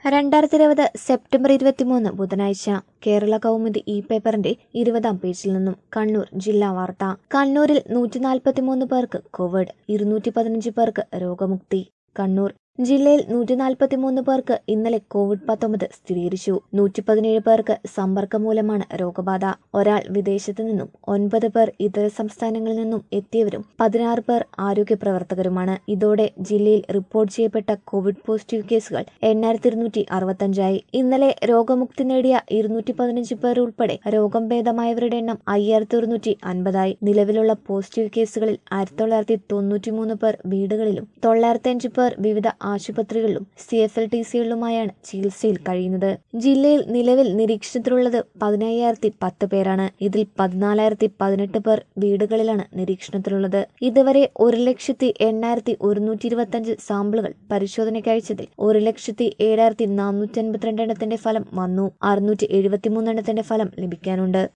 രണ്ടായിരത്തി ഇരുപത് സെപ്റ്റംബർ ഇരുപത്തിമൂന്ന് ബുധനാഴ്ച കേരള കൗമുദി ഇ പേപ്പറിന്റെ ഇരുപതാം പേജിൽ നിന്നും കണ്ണൂർ ജില്ലാ വാർത്ത കണ്ണൂരിൽ നൂറ്റി നാൽപ്പത്തിമൂന്ന് പേർക്ക് കോവിഡ് ഇരുന്നൂറ്റി പതിനഞ്ച് പേർക്ക് രോഗമുക്തി കണ്ണൂർ ജില്ലയിൽ നൂറ്റി നാൽപ്പത്തിമൂന്ന് പേർക്ക് ഇന്നലെ കോവിഡ് പത്തൊമ്പത് സ്ഥിരീകരിച്ചു നൂറ്റി പതിനേഴ് പേർക്ക് സമ്പർക്കം മൂലമാണ് രോഗബാധ ഒരാൾ വിദേശത്തു നിന്നും ഒൻപത് പേർ ഇതര സംസ്ഥാനങ്ങളിൽ നിന്നും എത്തിയവരും പതിനാറ് പേർ ആരോഗ്യ പ്രവർത്തകരുമാണ് ഇതോടെ ജില്ലയിൽ റിപ്പോർട്ട് ചെയ്യപ്പെട്ട കോവിഡ് പോസിറ്റീവ് കേസുകൾ എണ്ണായിരത്തി ഇരുന്നൂറ്റി അറുപത്തഞ്ചായി ഇന്നലെ രോഗമുക്തി നേടിയ ഇരുന്നൂറ്റി പതിനഞ്ച് പേർ ഉൾപ്പെടെ രോഗം ഭേദമായവരുടെ എണ്ണം അയ്യായിരത്തി ഒരുന്നൂറ്റി അൻപതായി നിലവിലുള്ള പോസിറ്റീവ് കേസുകളിൽ ആയിരത്തി തൊള്ളായിരത്തി തൊണ്ണൂറ്റിമൂന്ന് പേർ വീടുകളിലും തൊള്ളായിരത്തി അഞ്ച് പേർ വിവിധ ആശുപത്രികളിലും സി എഫ് എൽ ടി സികളിലുമായാണ് ചികിത്സയിൽ കഴിയുന്നത് ജില്ലയിൽ നിലവിൽ നിരീക്ഷണത്തിലുള്ളത് പതിനയ്യായിരത്തി പത്ത് പേരാണ് ഇതിൽ പതിനാലായിരത്തി പതിനെട്ട് പേർ വീടുകളിലാണ് നിരീക്ഷണത്തിലുള്ളത് ഇതുവരെ ഒരു ലക്ഷത്തി എണ്ണായിരത്തി ഒരുന്നൂറ്റി ഇരുപത്തഞ്ച് സാമ്പിളുകൾ പരിശോധനയ്ക്ക് അയച്ചതിൽ ഒരു ലക്ഷത്തി ഏഴായിരത്തി നാനൂറ്റി അൻപത്തിരണ്ട് എണ്ണത്തിന്റെ ഫലം വന്നു അറുന്നൂറ്റി എഴുപത്തിമൂന്ന് എണ്ണത്തിന്റെ ഫലം ലഭിക്കാനുണ്ട്